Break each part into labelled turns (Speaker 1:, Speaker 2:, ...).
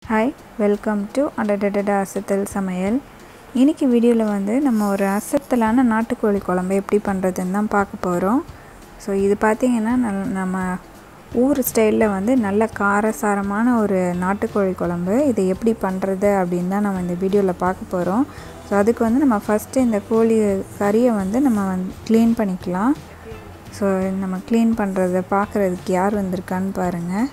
Speaker 1: hi welcome to அடடடட அசத்தல் சமையல் இன்றைக்கி வீடியோவில் வந்து நம்ம ஒரு அசத்தலான நாட்டுக்கோழி குழம்பு எப்படி பண்ணுறதுன்னு தான் பார்க்க போகிறோம் ஸோ இது பார்த்திங்கன்னா நல் நம்ம ஊர் ஸ்டைலில் வந்து நல்ல காரசாரமான ஒரு நாட்டுக்கோழி குழம்பு இதை எப்படி பண்ணுறது அப்படின்னு தான் நம்ம இந்த வீடியோவில் பார்க்க போகிறோம் ஸோ அதுக்கு வந்து நம்ம ஃபஸ்ட்டு இந்த கோழி கறியை வந்து நம்ம வந்து க்ளீன் பண்ணிக்கலாம் ஸோ நம்ம க்ளீன் பண்ணுறத பார்க்குறதுக்கு யார் வந்திருக்கான்னு பாருங்கள்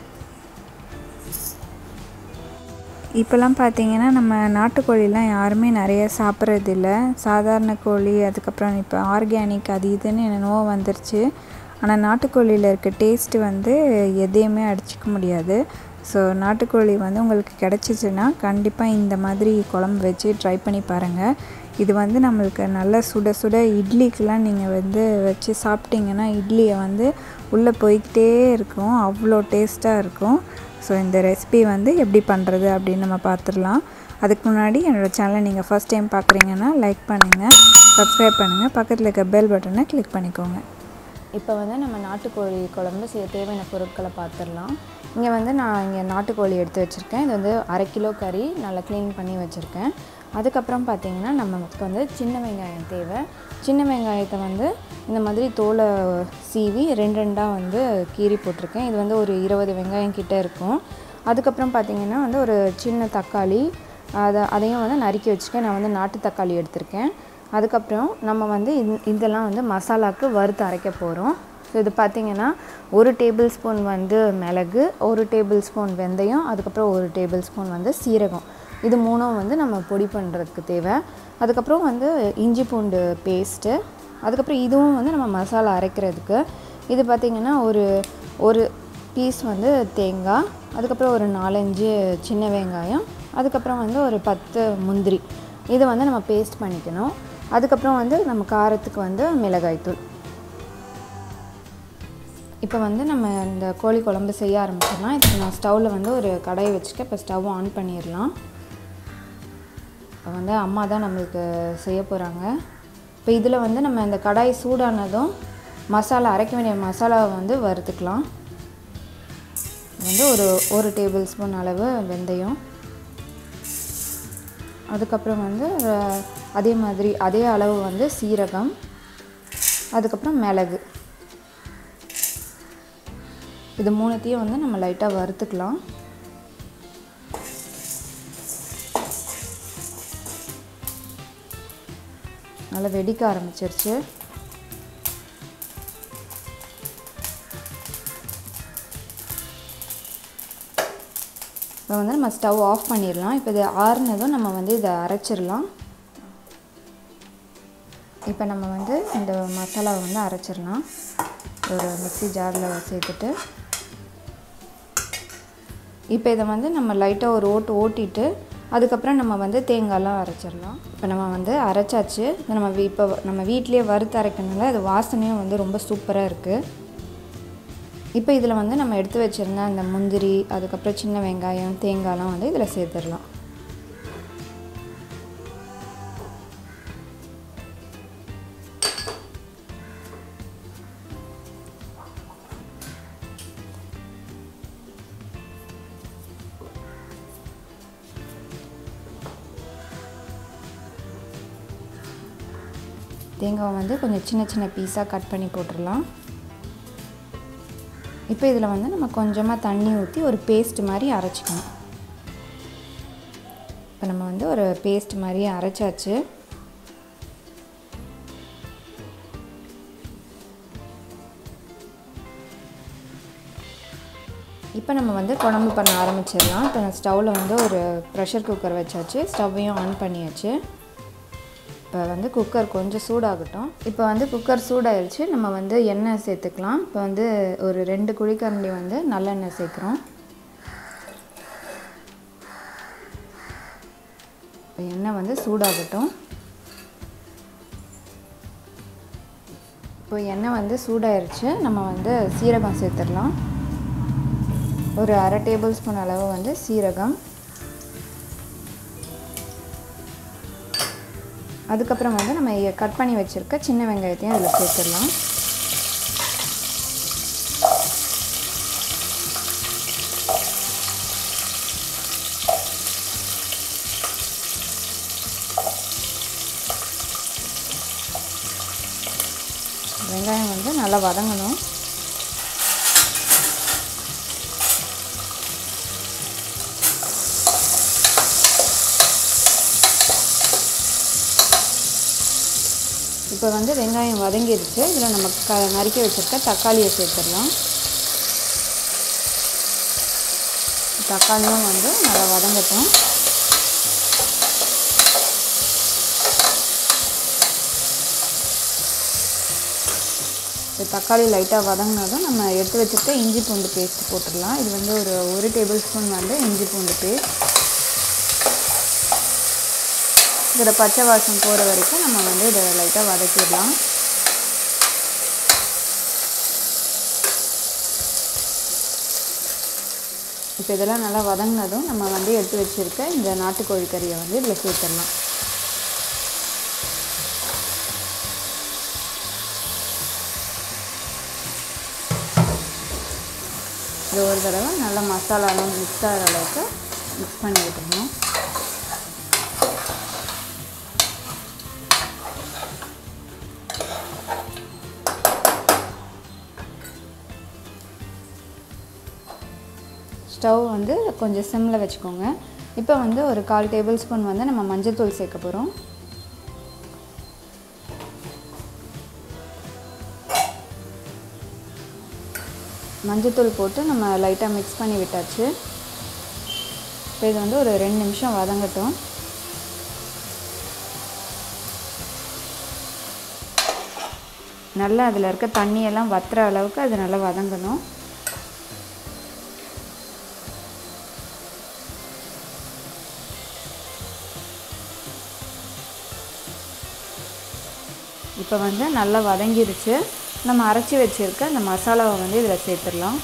Speaker 1: இப்போல்லாம் பார்த்தீங்கன்னா நம்ம நாட்டுக்கோழிலாம் யாருமே நிறைய சாப்பிட்றதில்ல சாதாரண கோழி அதுக்கப்புறம் இப்போ ஆர்கானிக் அது இதுன்னு என்னென்னவோ வந்துருச்சு ஆனால் நாட்டுக்கோழியில் இருக்க டேஸ்ட்டு வந்து எதையுமே அடிச்சிக்க முடியாது ஸோ நாட்டுக்கோழி வந்து உங்களுக்கு கிடச்சிச்சின்னா கண்டிப்பாக இந்த மாதிரி குழம்பு வச்சு ட்ரை பண்ணி பாருங்கள் இது வந்து நம்மளுக்கு நல்ல சுட சுட இட்லிக்கெலாம் நீங்கள் வந்து வச்சு சாப்பிட்டீங்கன்னா இட்லியை வந்து உள்ளே போய்கிட்டே இருக்கும் அவ்வளோ டேஸ்ட்டாக இருக்கும் ஸோ இந்த ரெசிபி வந்து எப்படி பண்ணுறது அப்படின்னு நம்ம பார்த்துடலாம் அதுக்கு முன்னாடி என்னோடய சேனலை நீங்கள் ஃபஸ்ட் டைம் பார்க்குறீங்கன்னா லைக் பண்ணுங்கள் சப்ஸ்கிரைப் பண்ணுங்கள் பக்கத்தில் இருக்க பெல் பட்டனை கிளிக் பண்ணிக்கோங்க
Speaker 2: இப்போ வந்து நம்ம நாட்டுக்கோழி குழம்பு செய்ய தேவையான பொருட்களை பார்த்துடலாம் இங்கே வந்து நான் இங்கே நாட்டுக்கோழி எடுத்து வச்சுருக்கேன் இது வந்து அரை கிலோ கறி நல்லா க்ளீன் பண்ணி வச்சுருக்கேன் அதுக்கப்புறம் பார்த்திங்கன்னா நமக்கு வந்து சின்ன வெங்காயம் தேவை சின்ன வெங்காயத்தை வந்து இந்த மாதிரி தோலை சீவி ரெண்டு ரெண்டாக வந்து கீறி போட்டிருக்கேன் இது வந்து ஒரு இருபது வெங்காயம் கிட்டே இருக்கும் அதுக்கப்புறம் பார்த்திங்கன்னா வந்து ஒரு சின்ன தக்காளி அதை அதையும் வந்து நறுக்கி வச்சுருக்கேன் நான் வந்து நாட்டு தக்காளி எடுத்திருக்கேன் அதுக்கப்புறம் நம்ம வந்து இதெல்லாம் வந்து மசாலாவுக்கு வறுத்து அரைக்க போகிறோம் ஸோ இது பார்த்திங்கன்னா ஒரு டேபிள் ஸ்பூன் வந்து மிளகு ஒரு டேபிள் ஸ்பூன் வெந்தயம் அதுக்கப்புறம் ஒரு டேபிள் ஸ்பூன் வந்து சீரகம் இது மூணும் வந்து நம்ம பொடி பண்ணுறதுக்கு தேவை அதுக்கப்புறம் வந்து இஞ்சி பூண்டு பேஸ்ட்டு அதுக்கப்புறம் இதுவும் வந்து நம்ம மசாலா அரைக்கிறதுக்கு இது பார்த்திங்கன்னா ஒரு ஒரு பீஸ் வந்து தேங்காய் அதுக்கப்புறம் ஒரு நாலஞ்சு சின்ன வெங்காயம் அதுக்கப்புறம் வந்து ஒரு பத்து முந்திரி இதை வந்து நம்ம பேஸ்ட் பண்ணிக்கணும் அதுக்கப்புறம் வந்து நம்ம காரத்துக்கு வந்து மிளகாய்த்தூள் இப்போ வந்து நம்ம இந்த கோழி குழம்பு செய்ய ஆரம்பிச்சிடலாம் இதுக்கு நான் ஸ்டவ்வில் வந்து ஒரு கடாயை வச்சுக்க இப்போ ஸ்டவ் ஆன் பண்ணிடலாம் இப்போ வந்து அம்மா தான் நம்மளுக்கு செய்ய போகிறாங்க இப்போ இதில் வந்து நம்ம இந்த கடாய் சூடானதும் மசாலா அரைக்க வேண்டிய மசாலாவை வந்து வறுத்துக்கலாம் வந்து ஒரு ஒரு டேபிள் ஸ்பூன் அளவு வெந்தயம் அதுக்கப்புறம் வந்து அதே மாதிரி அதே அளவு வந்து சீரகம் அதுக்கப்புறம் மிளகு இது மூணுத்தையும் வந்து நம்ம லைட்டாக வறுத்துக்கலாம் நல்லா வெடிக்க ஆரம்பிச்சிருச்சு இப்போ வந்து நம்ம ஸ்டவ் ஆஃப் பண்ணிடலாம் இப்போ இது ஆறுனதும் நம்ம வந்து இதை அரைச்சிடலாம் இப்போ நம்ம வந்து இந்த மசாலாவை வந்து அரைச்சிடலாம் ஒரு மிக்சி ஜாரில் சேர்த்துட்டு இப்போ இதை வந்து நம்ம லைட்டாக ஒரு ஓட்டு ஓட்டிட்டு அதுக்கப்புறம் நம்ம வந்து தேங்காய்லாம் அரைச்சிடலாம் இப்போ நம்ம வந்து அரைச்சாச்சு நம்ம இப்போ நம்ம வீட்லேயே வறுத்து அரைக்கனால அது வாசனையும் வந்து ரொம்ப சூப்பராக இருக்குது இப்போ இதில் வந்து நம்ம எடுத்து வச்சுருந்த அந்த முந்திரி அதுக்கப்புறம் சின்ன வெங்காயம் தேங்காய்லாம் வந்து இதில் சேர்த்துடலாம் தேங்காவை வந்து கொஞ்சம் சின்ன சின்ன பீஸாக கட் பண்ணி போட்டுடலாம் இப்போ இதில் வந்து நம்ம கொஞ்சமாக தண்ணி ஊற்றி ஒரு பேஸ்ட் மாதிரி அரைச்சிக்கணும் இப்போ நம்ம வந்து ஒரு பேஸ்ட் மாதிரி அரைச்சாச்சு இப்போ நம்ம வந்து குழம்பு பண்ண ஆரம்பிச்சிடலாம் இப்போ நான் ஸ்டவ்வில் வந்து ஒரு ப்ரெஷர் குக்கர் வச்சாச்சு ஸ்டவ்வையும் ஆன் பண்ணியாச்சு இப்போ வந்து குக்கர் கொஞ்சம் சூடாகட்டும் இப்போ வந்து குக்கர் சூடாயிருச்சு நம்ம வந்து எண்ணெய் சேர்த்துக்கலாம் இப்போ வந்து ஒரு ரெண்டு குழிக்கரண்டி வந்து நல்லெண்ணெய் சேர்க்குறோம் இப்போ எண்ணெய் வந்து சூடாகட்டும் இப்போ எண்ணெய் வந்து சூடாயிருச்சு நம்ம வந்து சீரகம் சேர்த்துடலாம் ஒரு அரை டேபிள் ஸ்பூன் அளவு வந்து சீரகம் அதுக்கப்புறம் வந்து நம்ம கட் பண்ணி வச்சுருக்க சின்ன வெங்காயத்தையும் அதில் சேர்த்துடலாம் வெங்காயம் வந்து நல்லா வதங்கணும் இப்போ வந்து வெங்காயம் வதங்கிடுச்சு இதில் நம்ம க நறுக்கி வச்சுருக்க தக்காளியை சேர்த்துடலாம் தக்காளியும் வந்து நல்லா வதங்கட்டும் இப்போ தக்காளி லைட்டாக வதங்கினதும் நம்ம எடுத்து வச்சுருக்க இஞ்சி பூண்டு பேஸ்ட் போட்டுடலாம் இது வந்து ஒரு ஒரு டேபிள் ஸ்பூன் வந்து இஞ்சி பூண்டு பேஸ்ட் இதில் பச்சை வாசம் போகிற வரைக்கும் நம்ம வந்து இதை லைட்டாக வதக்கிடலாம் இப்போ இதெல்லாம் நல்லா வதங்கினதும் நம்ம வந்து எடுத்து வச்சுருக்க இந்த நாட்டுக்கோழி கறியை வந்து இதில் சேர்த்துடலாம் இது ஒரு தடவை நல்லா மசாலாலாம் மிக்ஸ் ஆகிற அளவுக்கு மிக்ஸ் பண்ணி விட்டுருணும் ஸ்டவ் வந்து கொஞ்சம் சிம்மில் வச்சுக்கோங்க இப்போ வந்து ஒரு கால் டேபிள் ஸ்பூன் வந்து நம்ம மஞ்சள்தூள் சேர்க்க போகிறோம் மஞ்சள்தூள் போட்டு நம்ம லைட்டாக மிக்ஸ் பண்ணி விட்டாச்சு இப்போ இது வந்து ஒரு ரெண்டு நிமிஷம் வதங்கட்டும் நல்லா அதில் இருக்க தண்ணியெல்லாம் வத்துற அளவுக்கு அது நல்லா வதங்கணும் இப்போ வந்து நல்லா வதங்கிருச்சு நம்ம அரைச்சி வச்சுருக்க அந்த மசாலாவை வந்து இதில் சேர்த்துடலாம்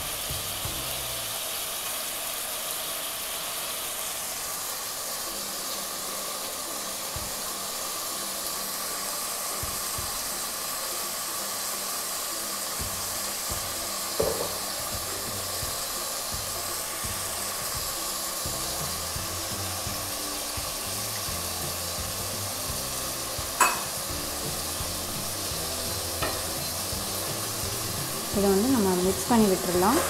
Speaker 2: இதை வந்து நம்ம மிக்ஸ் பண்ணி விட்டுடலாம்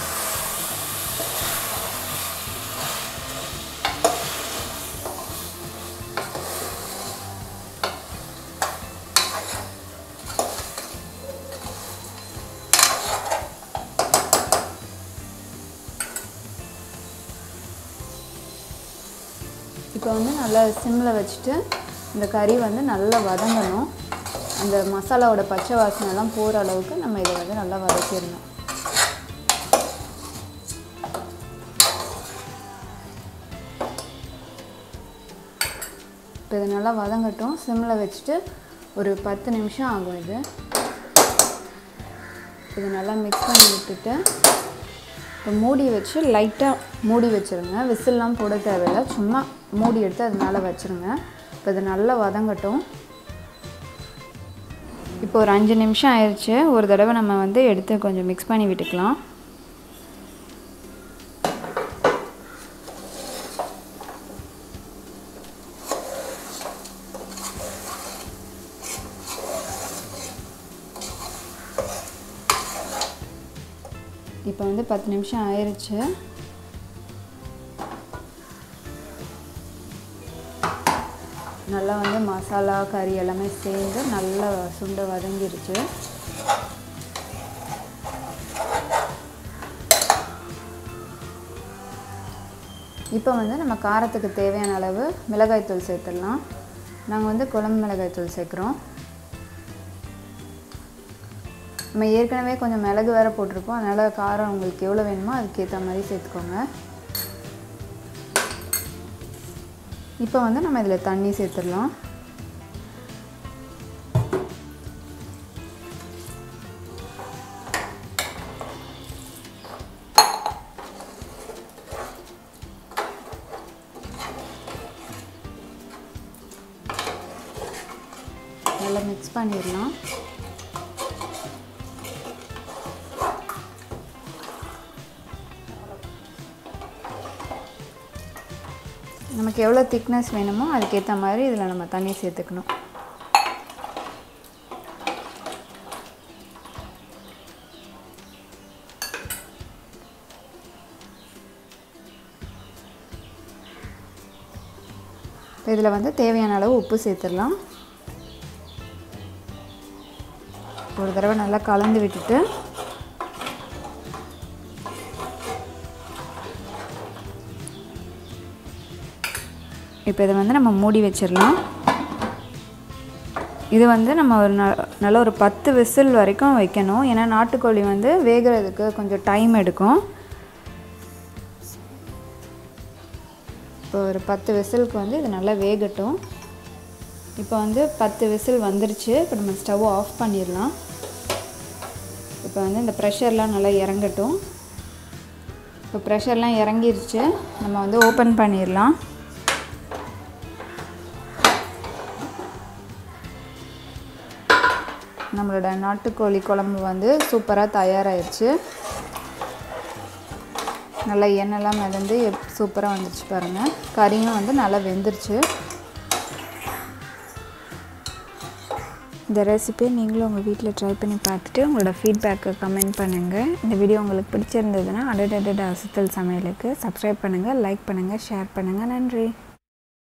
Speaker 2: இப்போ வந்து நல்லா சிம்மில் வச்சுட்டு இந்த கறி வந்து நல்லா வதங்கணும் அந்த மசாலாவோட பச்சை வாசனைலாம் போகிற அளவுக்கு நம்ம இதை வந்து நல்லா வதக்கிடணும் இப்போ இது நல்லா வதங்கட்டும் சிம்மில் வச்சுட்டு ஒரு பத்து நிமிஷம் ஆகும் இது இது நல்லா மிக்ஸ் பண்ணி விட்டுட்டு இப்போ மூடி வச்சு லைட்டாக மூடி வச்சுருங்க விசில்லாம் போட தேவையில்லை சும்மா மூடி எடுத்து அது மேலே வச்சுருங்க இப்போ இது நல்லா வதங்கட்டும் இப்போ ஒரு அஞ்சு நிமிஷம் ஆயிடுச்சு ஒரு தடவை நம்ம வந்து எடுத்து கொஞ்சம் மிக்ஸ் பண்ணி விட்டுக்கலாம் இப்போ வந்து பத்து நிமிஷம் ஆயிடுச்சு நல்லா வந்து மசாலா கறி எல்லாமே சேர்ந்து நல்லா சுண்ட வதங்கிருச்சு இப்போ வந்து நம்ம காரத்துக்கு தேவையான அளவு மிளகாய்த்தூள் சேர்த்துடலாம் நாங்கள் வந்து குழம்பு மிளகாய்த்தூள் சேர்க்குறோம் நம்ம ஏற்கனவே கொஞ்சம் மிளகு வேறு போட்டிருப்போம் அதனால் காரம் உங்களுக்கு எவ்வளோ வேணுமோ அதுக்கேற்ற மாதிரி சேர்த்துக்கோங்க இப்போ வந்து நம்ம இதில் தண்ணி சேர்த்துடலாம் நல்லா மிக்ஸ் பண்ணிடலாம் நமக்கு எவ்வளோ திக்னஸ் வேணுமோ அதுக்கேற்ற மாதிரி இதில் நம்ம தண்ணி சேர்த்துக்கணும் இதில் வந்து தேவையான அளவு உப்பு சேர்த்துடலாம் ஒரு தடவை நல்லா கலந்து விட்டுட்டு இப்போ இதை வந்து நம்ம மூடி வச்சிடலாம் இது வந்து நம்ம ஒரு ந நல்ல ஒரு பத்து விசில் வரைக்கும் வைக்கணும் ஏன்னா நாட்டுக்கோழி வந்து வேகிறதுக்கு கொஞ்சம் டைம் எடுக்கும் இப்போ ஒரு பத்து விசிலுக்கு வந்து இது நல்லா வேகட்டும் இப்போ வந்து பத்து விசில் வந்துருச்சு இப்போ நம்ம ஸ்டவ் ஆஃப் பண்ணிடலாம் இப்போ வந்து இந்த ப்ரெஷர்லாம் நல்லா இறங்கட்டும் இப்போ ப்ரெஷர்லாம் இறங்கிருச்சு நம்ம வந்து ஓப்பன் பண்ணிடலாம் நம்மளோட நாட்டுக்கோழி குழம்பு வந்து சூப்பராக தயாராகிடுச்சு நல்லா எண்ணெய்லாம் மிதந்து சூப்பராக வந்துருச்சு பாருங்கள் கறியும் வந்து நல்லா வெந்துருச்சு
Speaker 1: இந்த ரெசிபியை நீங்களும் உங்கள் வீட்டில் ட்ரை பண்ணி பார்த்துட்டு உங்களோட ஃபீட்பேக்கை கமெண்ட் பண்ணுங்கள் இந்த வீடியோ உங்களுக்கு பிடிச்சிருந்ததுன்னா அடடடட அசுத்தல் சமையலுக்கு சப்ஸ்கிரைப் பண்ணுங்கள் லைக் பண்ணுங்கள் ஷேர் பண்ணுங்கள் நன்றி